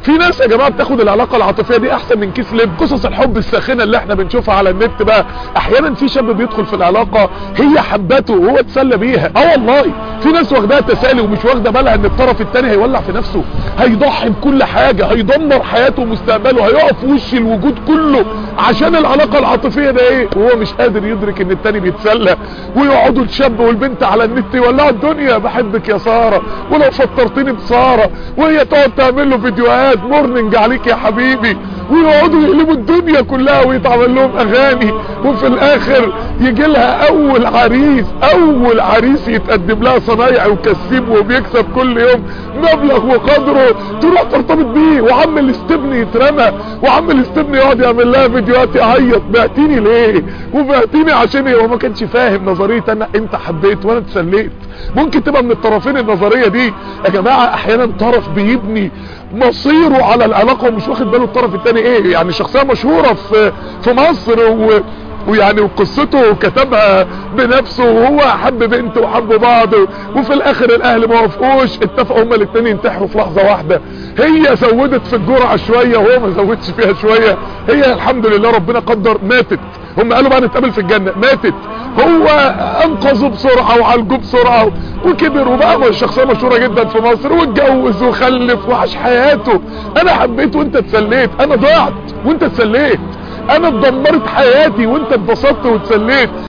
في ناس يا جماعه بتاخد العلاقه العاطفيه دي احسن من كيس لب قصص الحب الساخنه اللي احنا بنشوفها على النت بقى احيانا في شاب بيدخل في العلاقه هي حبته وهو اتسلى بيها اه والله في ناس واخداها تسالي ومش واخده بالها ان الطرف الثاني هيولع في نفسه هيضحي بكل حاجه هيدمر حياته ومستقبله هيقف في وش الوجود كله عشان العلاقه العاطفيه ده ايه وهو مش قادر يدرك ان التاني بيتسلى ويقعدوا الشاب والبنت على النت يولعوا الدنيا بحبك يا ساره ولو فطرتني بساره وهي تقعد تعمل له فيديوهات مورنينج عليك يا حبيبي ويقعدوا يقلبوا الدنيا كلها ويتعمل لهم اغاني وفي الاخر يجي لها اول عريس اول عريس يتقدم لها صنايعي وكسيب وبيكسب كل يوم مبلغ وقدره تروح ترتبط بيه وعم الاستبن يترمى وعم الاستبن يقعد يعمل لها فيديوهات يعيط بعتيني ليه وبعتيني عشان ايه هو ما كانش فاهم نظريه انا انت حبيت وانا اتسليت ممكن تبقى من الطرفين النظريه دي يا جماعه احيانا طرف بيبني مصيره على العلاقه ومش واخد باله الطرف الثاني ايه يعني شخصيه مشهوره في في مصر و ويعني وقصته كتبها بنفسه وهو حب بنت وحبوا بعض وفي الاخر الاهل ما وافقوش اتفقوا هما الاثنين ينتحروا في لحظه واحده هي زودت في الجرعه شويه وهو ما زودش فيها شويه هي الحمد لله ربنا قدر ماتت هم قالوا بقى نتقابل في الجنه ماتت هو انقذه بسرعه وعالجه بسرعه وكبر وبقى شخصيه مشهوره جدا في مصر واتجوز وخلف وعاش حياته انا حبيت وانت اتسليت انا ضعت وانت اتسليت انا اتدمرت حياتي وانت اتبسطت واتسليت